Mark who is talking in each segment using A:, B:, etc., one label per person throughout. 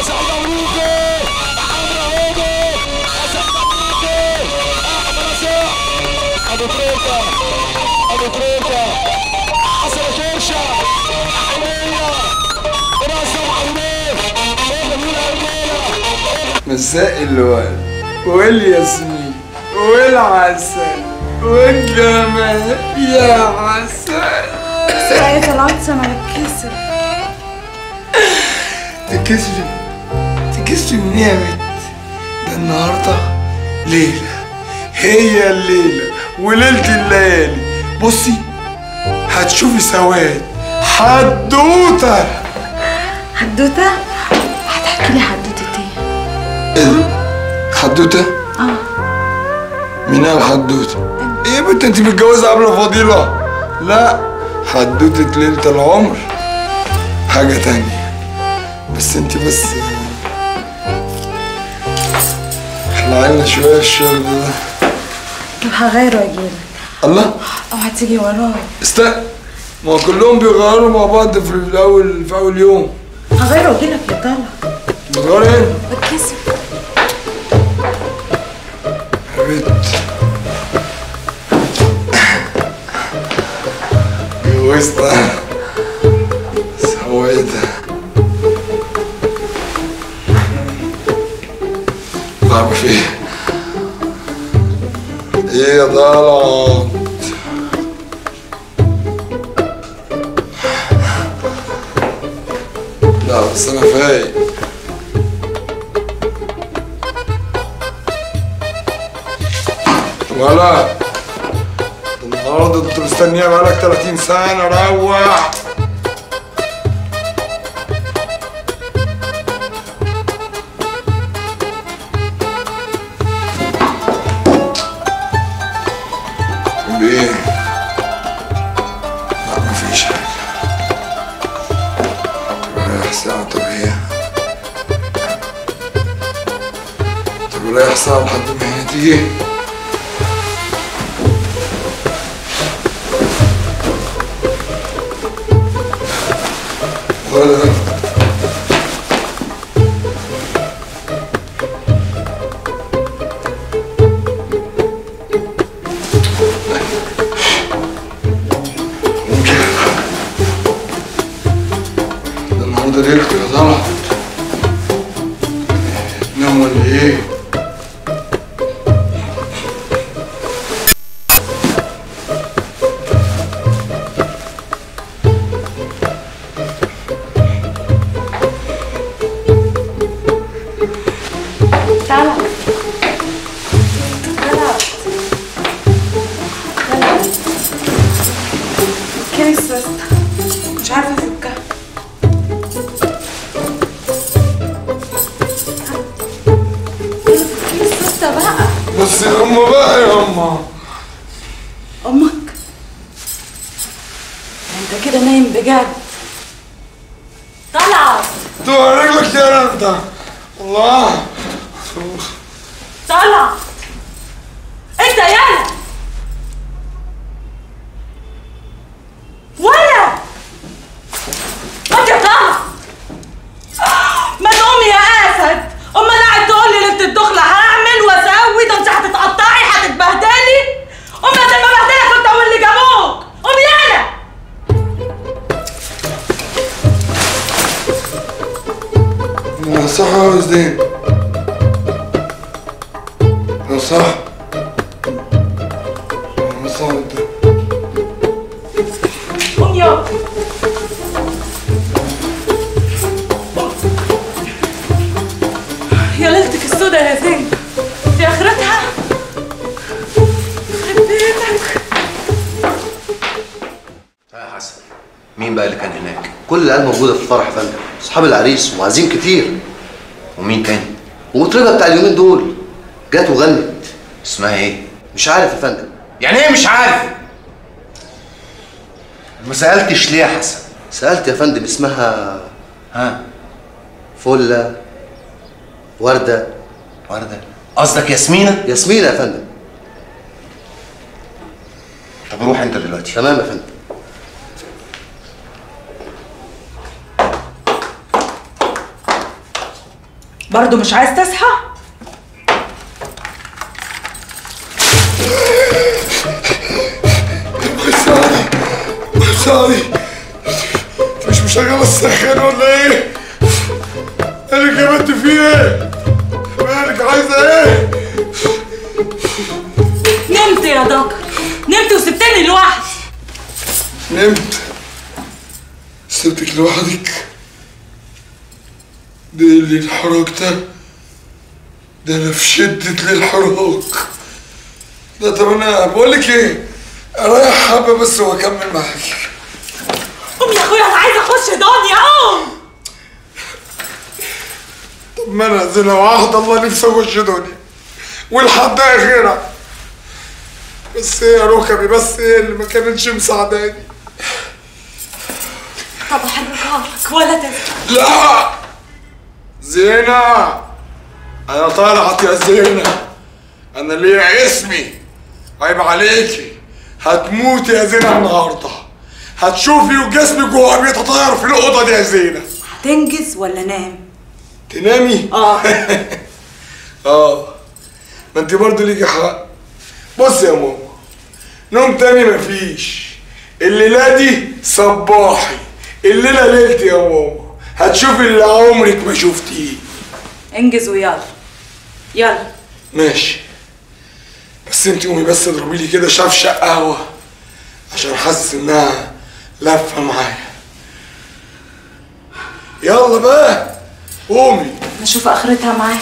A: حسن مبروكي عمرو هودي حسن مبروكي احمد رشيد ابو تريكه ابو تريكه حسن شرشه حنيه راسه معلومات فوق من الرجاله
B: مساء الورد والياسمين والعسل والجمال يا عسل
C: سرعة طلعت انا بتكسر
B: تكسفي تكسفي من ايه يا بنت ده النهارده ليلة هي الليلة وليلة الليالي بصي هتشوفي سواد حدوتة
C: حدوتة هتحكي لي حدوتة ايه
B: ايه ده؟ حدوتة؟ اه مين قال حدوتة؟ ايه يا بنت انت متجوزة قبل فضيلة؟ لا حدوتة ليلة العمر حاجة تانية بس انت بس احنا عنا شوية الشغل ده
C: طب هغيره واجيلك
B: الله
C: او هتيجي ورايا
B: استنى ما هو كلهم بيغيروا مع بعض في الاول في اول يوم
C: هغيره واجيلك يا طلع
B: بيغيروا ايه؟
C: بتكسر
B: يا بنت جوزتها سويتها طب في ايه يا ضلعت لا بس انا فايق ولا النهارده انت مستنيها بقالك 30 سنة روح ليه؟ لا مفيش حاجة رايح ساعة طب هي طب رايح ساعة لحد ما هي تيجي ولا ده النهارده ليلته يا طلعت نام ولا ايه؟
C: تعالى تعالى تعالى كيف السوستة مش عارفة افكها كيف السوستة بقى
B: بس يا أما بقى يا أما
C: امك انت كده نايم بجد طلعت
B: تبقى رجلك يا انت الله
C: طلع انت يالا ولا ما طلع ما تقومي يا اسد امال قاعد تقول لي ليله الدخله هعمل واسوي ده انت هتتقطعي هتتبهدلي امال ده المبهدله كنت اقول اللي جابوك قومي يالا
B: يا صح يا زين يا صح يا صح انت
C: قوم يا يا ليلتك السودا يا زين في اخرتها يخرب بيتك
D: يا حسن مين بقى اللي كان هناك؟ كل العيال موجودة في الفرح يا فندم أصحاب العريس ومعازيم كتير ومين تاني؟ ومطربة بتاع اليومين دول جت وغنت اسمها ايه؟ مش عارف يا فندم
E: يعني ايه مش عارف؟ ما سألتش ليه يا حسن؟
D: سألت يا فندم اسمها
E: ها
D: فلة وردة
E: وردة قصدك ياسمينة؟
D: ياسمينة يا فندم
E: طب روح انت دلوقتي
D: تمام يا فندم
C: برضه مش عايز تصحى
B: مساعدي مساعدي مش مشغل السخان ولا ايه؟ مالك يا بنت في ايه؟ مالك عايزة ايه؟
C: نمت يا دكر نمت وسبتني لوحدي
B: نمت سبتك لوحدك ده اللي الحراك ده ده انا في شدة الحراك ده طب انا بقول لك ايه رايح حبة بس واكمل معاكي
C: قوم يا اخويا انا عايزه اخش دنيا قوم
B: طب ما انا زي واحد الله نفسي اخش دنيا والحد اخرها بس هي يا ركبي بس هي اللي ما كانتش مساعداني
C: طب احركها لك ولا تزعل
B: لا زينة أنا طلعت يا زينة أنا ليا اسمي عيب عليكي هتموتي يا زينة النهاردة هتشوفي وجسمك وهو بيتطاير في الأوضة دي يا زينة
C: هتنجز ولا نام
B: تنامي؟
C: اه
B: اه ما انت برضه ليكي حق بص يا ماما نوم تاني مفيش الليلة دي صباحي الليلة ليلتي يا ماما هتشوفي اللي عمرك ما شفتيه
C: انجز ويلا يلا
B: ماشي بس انت قومي بس اضربي لي كده شفشق قهوة عشان حاسس انها لفة معايا يلا بقى قومي
C: نشوف اخرتها معاك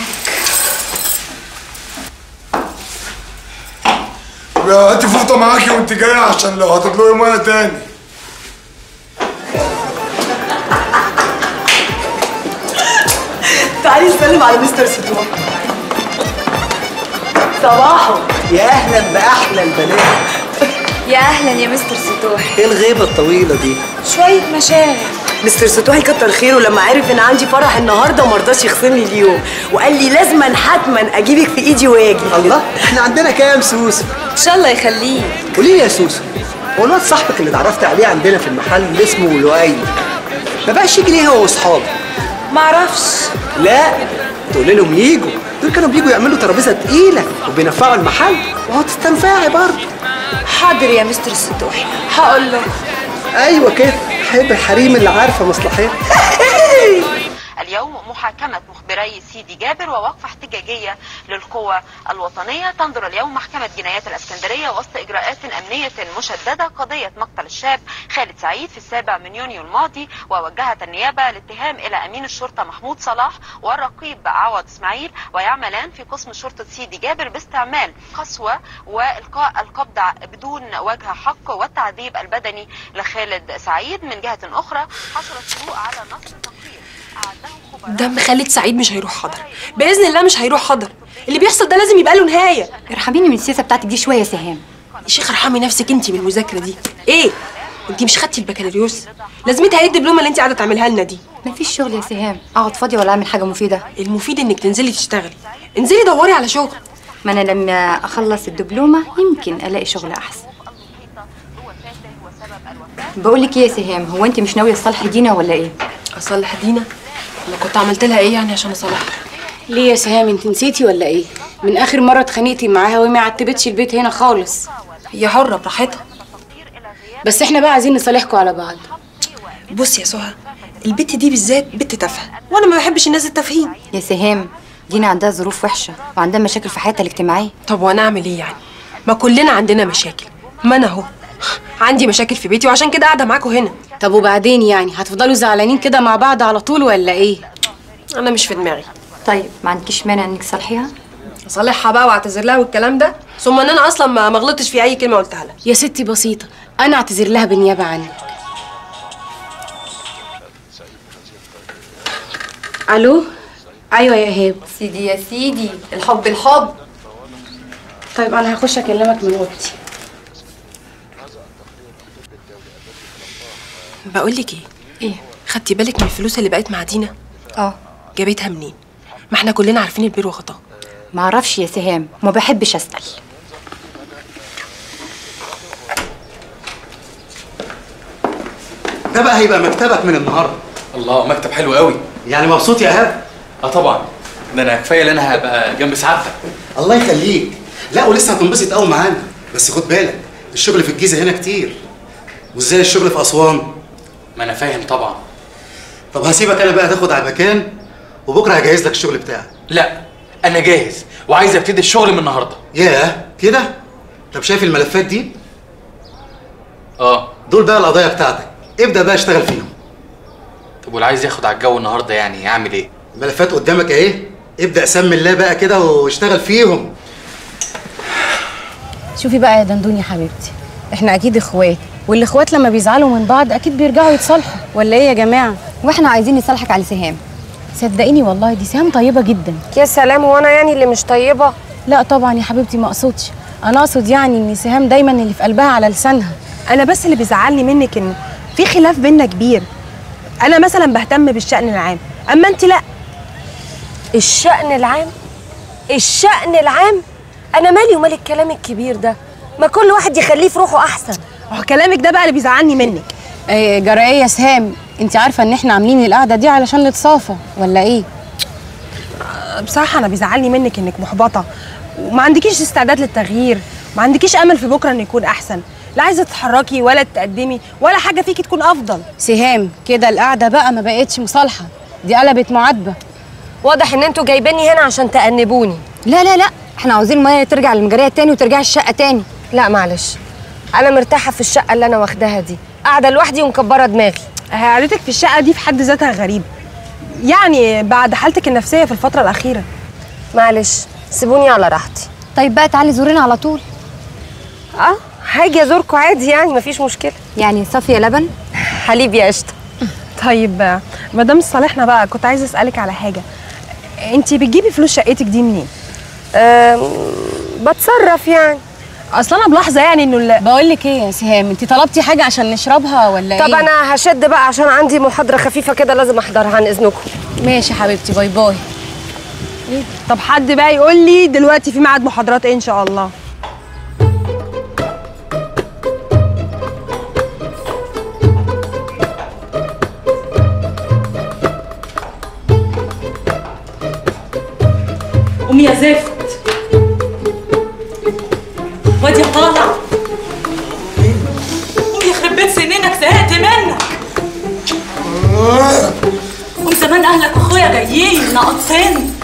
B: يبقى هاتي فوطة معاكي وانت جاية عشان لو هتطلقي مية تاني
F: تعالي نسلم على مستر ستوح صباحو يا اهلا باحلى البنات
G: يا اهلا يا مستر ستوح
F: ايه الغيبه الطويله دي
G: شويه مشاعر
F: مستر ستوحي كتر خيره لما عرف ان عندي فرح النهارده وما رضاش يخصمني اليوم وقال لي لازما حتما اجيبك في ايدي واجي الله احنا عندنا كام سوسو
G: ان شاء الله يخليك
F: قولي لي يا سوسو هو الواد صاحبك اللي اتعرفت عليه عندنا في المحل اللي اسمه لؤي ما بقاش يجي ليه هو واصحابه
G: معرفش
F: لا تقول لهم يجوا دول كانوا بيجوا يعملوا ترابيزه تقيله وبينفعوا المحل وهو تستنفعي برضه
G: حاضر يا مستر ستوح هقول له
F: ايوه كده حب الحريم اللي عارفه مصلحتها
H: اليوم محاكمة مخبري سيدي جابر ووقفة احتجاجية للقوى الوطنية تنظر اليوم محكمة جنايات الأسكندرية وسط إجراءات أمنية مشددة قضية مقتل الشاب خالد سعيد في السابع من يونيو الماضي ووجهت النيابة الاتهام إلى أمين الشرطة محمود صلاح والرقيب عوض إسماعيل ويعملان في قسم شرطة سيدي جابر باستعمال قسوة وإلقاء القبض بدون وجه حق والتعذيب البدني لخالد سعيد من جهة أخرى حصلت شروق على نص تقرير أعده خبراء
I: دم خالد سعيد مش هيروح حضر باذن الله مش هيروح حضر اللي بيحصل ده لازم يبقى له نهايه
J: ارحميني من السياسه بتاعتك دي شويه يا سهام
I: يا شيخ ارحمي نفسك انت من المذاكره دي ايه انت مش خدتي البكالوريوس لازمتها ايه الدبلومه اللي انت قاعده تعملها لنا دي
J: مفيش شغل يا سهام اقعد فاضيه ولا اعمل حاجه مفيده
I: المفيد انك تنزلي تشتغلي انزلي دوري على شغل
J: ما انا لما اخلص الدبلومه يمكن الاقي شغل احسن بقول لك ايه يا سهام هو انت مش ناويه تصالحي دينا ولا ايه
I: اصلح دينا انا كنت عملت لها ايه يعني عشان اصلحها
K: ليه يا سهام انت نسيتي ولا ايه من اخر مره اتخانقتي معاها وهي ما عتبتش البيت هنا خالص
I: هي حره براحتها
K: بس احنا بقى عايزين نصالحكوا على بعض
I: بصي يا سهى البت دي بالذات بنت تافهه وانا ما بحبش الناس التافهين
J: يا سهام دينا عندها ظروف وحشه وعندها مشاكل في حياتها الاجتماعيه
I: طب وانا اعمل ايه يعني ما كلنا عندنا مشاكل ما انا اهو عندي مشاكل في بيتي وعشان كده قاعده معاكم هنا
K: طب وبعدين يعني هتفضلوا زعلانين كده مع بعض على طول ولا ايه
I: انا مش في دماغي
J: طيب ما عندكيش مانع انك تصالحيها
I: اصالحها بقى واعتذر لها والكلام ده ثم ان انا اصلا ما ما غلطتش في اي كلمه قلتها لها
K: يا ستي بسيطه انا اعتذر لها بالنيابه عنك الو ايوه يا ايهاب
J: سيدي يا سيدي الحب الحب
K: طيب انا هخش اكلمك من اوضتي
I: بقول لك ايه
J: ايه
I: خدتي بالك من الفلوس اللي بقت مع دينا
J: اه
I: جابتها منين ما احنا كلنا عارفين البير وغطاه
J: ما اعرفش يا سهام وما بحبش اسال
F: ده بقى هيبقى مكتبك من النهارده
L: الله مكتب حلو قوي
F: يعني مبسوط يا ايهاب
L: اه طبعا ده انا كفايه ان انا هبقى جنب سعادتك
M: الله يخليك لا ولسه هتنبسط قوي معانا بس خد بالك الشغل في الجيزه هنا كتير وازاي الشغل في اسوان
L: ما انا فاهم طبعا
M: طب هسيبك انا بقى تاخد على المكان وبكره هجهز لك الشغل بتاعك
L: لا انا جاهز وعايز ابتدي الشغل من النهارده
M: ياه كده طب شايف الملفات دي
L: اه
M: دول بقى القضايا بتاعتك ابدا بقى اشتغل فيهم
L: طب واللي عايز ياخد على الجو النهارده يعني اعمل ايه
M: الملفات قدامك اهي ابدا سمي الله بقى كده واشتغل فيهم
K: شوفي بقى يا دندون يا حبيبتي احنا اكيد اخوات والاخوات لما بيزعلوا من بعض اكيد بيرجعوا يتصالحوا ولا ايه يا جماعه
J: واحنا عايزين نصالحك على سهام
K: صدقيني والله دي سهام طيبه جدا
N: يا سلام وانا يعني اللي مش طيبه
K: لا طبعا يا حبيبتي ما اقصدش انا اقصد يعني ان سهام دايما اللي في قلبها على لسانها
O: انا بس اللي بيزعلني منك انه في خلاف بينا كبير انا مثلا بهتم بالشأن العام اما انت لا
N: الشأن العام الشأن العام انا مالي ومال الكلام الكبير ده ما كل واحد يخليه في روحه احسن
O: هو كلامك ده بقى اللي بيزعلني منك
K: ايه جرائيه يا سهام انت عارفه ان احنا عاملين القعده دي علشان نتصافى ولا ايه
O: بصراحه انا بيزعلني منك انك محبطه وما عندكيش استعداد للتغيير ما عندكيش امل في بكره انه يكون احسن لا عايزه تتحركي ولا تتقدمي ولا حاجه فيكي تكون افضل
K: سهام كده القعده بقى ما بقتش مصالحه دي قلبت معاتبه
N: واضح ان انتوا جايبيني هنا عشان تأنبوني
J: لا لا لا احنا عاوزين الميه ترجع للمجاريه تاني وترجع الشقه تاني
N: لا معلش انا مرتاحه في الشقه اللي انا واخداها دي قاعده لوحدي ومكبره دماغي
O: قعدتك في الشقه دي في حد ذاتها غريب يعني بعد حالتك النفسيه في الفتره الاخيره
N: معلش سيبوني على راحتي
J: طيب بقى تعالي زورينا على طول
N: اه هاجي ازوركم عادي يعني مفيش مشكله
J: يعني صافيه لبن
N: حليب يا قشطه
O: طيب مدام صالحنا بقى كنت عايزه اسالك على حاجه انت بتجيبي فلوس شقتك دي منين
N: بتصرف يعني
O: اصل انا ملاحظه يعني انه
K: بقول لك ايه يا سهام انت طلبتي حاجه عشان نشربها ولا
N: طب
K: ايه
N: انا هشد بقى عشان عندي محاضره خفيفه كده لازم احضرها عن اذنكم
K: ماشي حبيبتي باي باي
O: طب حد بقى يقول لي دلوقتي في ميعاد محاضرات ايه ان شاء الله
C: قوم يا زفت واد يا طالع قوم يخرب بيت سنينك زهقت منك قوم زمان اهلك واخويا جايين ناقصين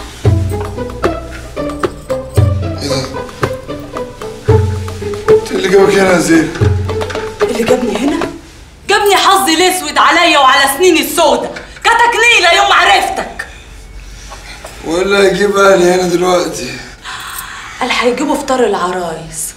B: انت اللي جابك هنا يا زين
C: اللي جابني هنا جابني حظي الاسود عليا وعلى سنيني السودة كتك نيلة يوم ما عرفتك
B: ولا هجيب اهلي هنا دلوقتي
C: قال هيجيبوا فطار العرايس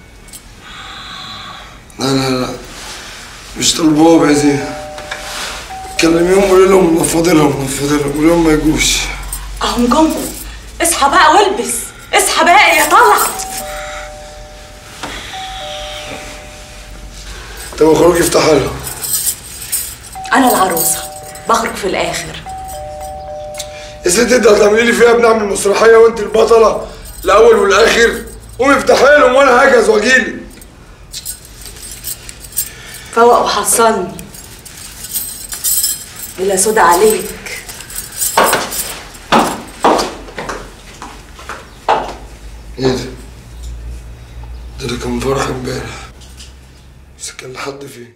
B: لا لا لا مش طالبوها يا زين كلميهم قولي لهم نفضي لهم نفضي لهم قولي لهم ما يجوش
C: اهم جم اصحى بقى والبس اصحى بقى يا طلعت
B: طب اخرجي افتحها لهم
C: انا العروسة بخرج في الاخر
B: يا ست انت هتعملي لي فيها بنعمل مسرحيه وانت البطله الاول والاخر قومي افتحي لهم وانا هجهز واجيلك
C: فوق وحصلني بلا سودا عليك
B: ايه ده؟ ده ده كان فرح امبارح بس كان لحد فين؟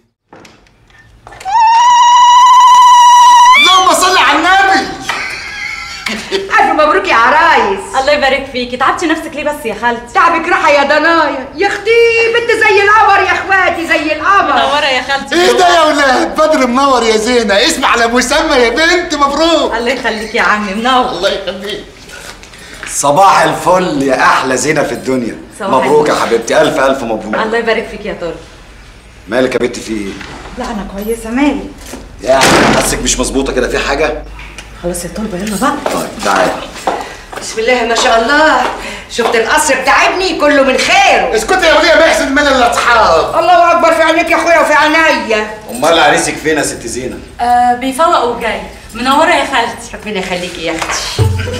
P: اللهم صل على النبي
Q: ألف مبروك يا عرايس
C: الله يبارك فيكي تعبتي نفسك ليه بس يا خالتي
Q: تعبك راحة يا ضنايا يا اختي بنت زي القمر يا اخواتي زي القمر
C: منورة يا خالتي
P: ايه ده يا ولاد بدر منور يا زينة اسم على مسمى يا بنت مبروك
C: الله يخليك يا عمي منور
P: الله يخليك
R: صباح الفل يا احلى زينه في الدنيا
C: صباح
R: مبروك يا
C: الفل.
R: حبيبتي الف الف مبروك
C: الله يبارك فيك يا طارق
R: مالك يا بنتي في ايه
C: لا انا كويسه مالي
R: يعني حاسك مش مظبوطه كده في حاجه
C: خلاص يا طلبه يلا بقى
R: طيب تعالى
Q: بسم الله ما شاء الله شفت القصر بتاع ابني كله من خيره
P: اسكتي يا وليه محسن من الاصحاب
Q: الله اكبر في عينيك يا اخويا وفي عينيا
R: امال عريسك فين يا ست زينه
C: آه بيفوق وجاي منوره يا خالتي
Q: ربنا يخليكي يا اختي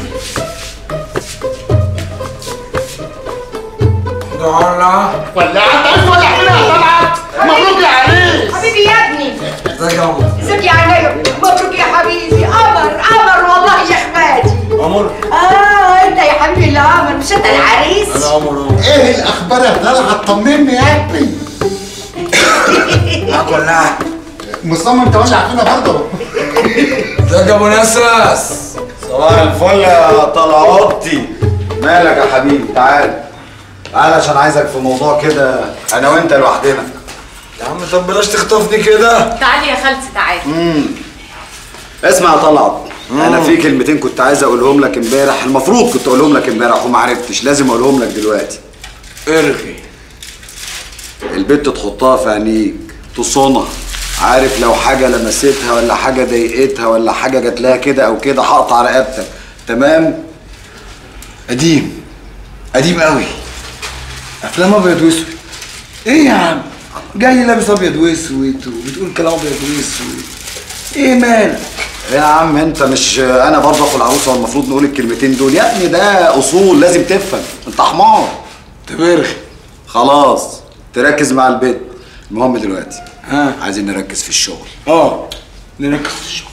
B: ولع
P: ولعت عايز ولع منها طلعت مبروك يا عريس
Q: حبيبي يا ابني
B: ازيك يا عمر
Q: ازيك يا عينيا مبروك يا حبيبي قمر قمر والله يا اخواتي
R: عمر
C: اه
P: امبارح طلعت طمني يا ابني
B: كلها
P: مصمم تولع فينا برضه
B: ازيك يا ابو نسرس
R: صباح الفل يا طلعوطي مالك يا حبيبي تعال تعال عشان عايزك في موضوع كده انا وانت لوحدنا
B: يا عم طب بلاش تخطفني كده
G: تعالي يا خالتي تعالي
R: امم اسمع يا طلعت انا في كلمتين كنت عايز اقولهم لك امبارح المفروض كنت اقولهم لك امبارح وما عرفتش لازم اقولهم لك دلوقتي
B: ارغي
R: البت تحطها في عينيك تصونها عارف لو حاجة لمستها ولا حاجة ضايقتها ولا حاجة جات لها كده أو كده هقطع رقبتك تمام؟
B: قديم قديم قوي افلام ابيض واسود ايه يا عم جاي لابس ابيض واسود وبتقول كلام ابيض واسود ايه مالك
R: يا عم انت مش انا برضه اخو العروسه والمفروض نقول الكلمتين دول يا ابني ده اصول لازم تفهم انت حمار
B: تبرخ
R: خلاص تركز مع البيت المهم دلوقتي ها عايزين نركز في الشغل
B: اه نركز في الشغل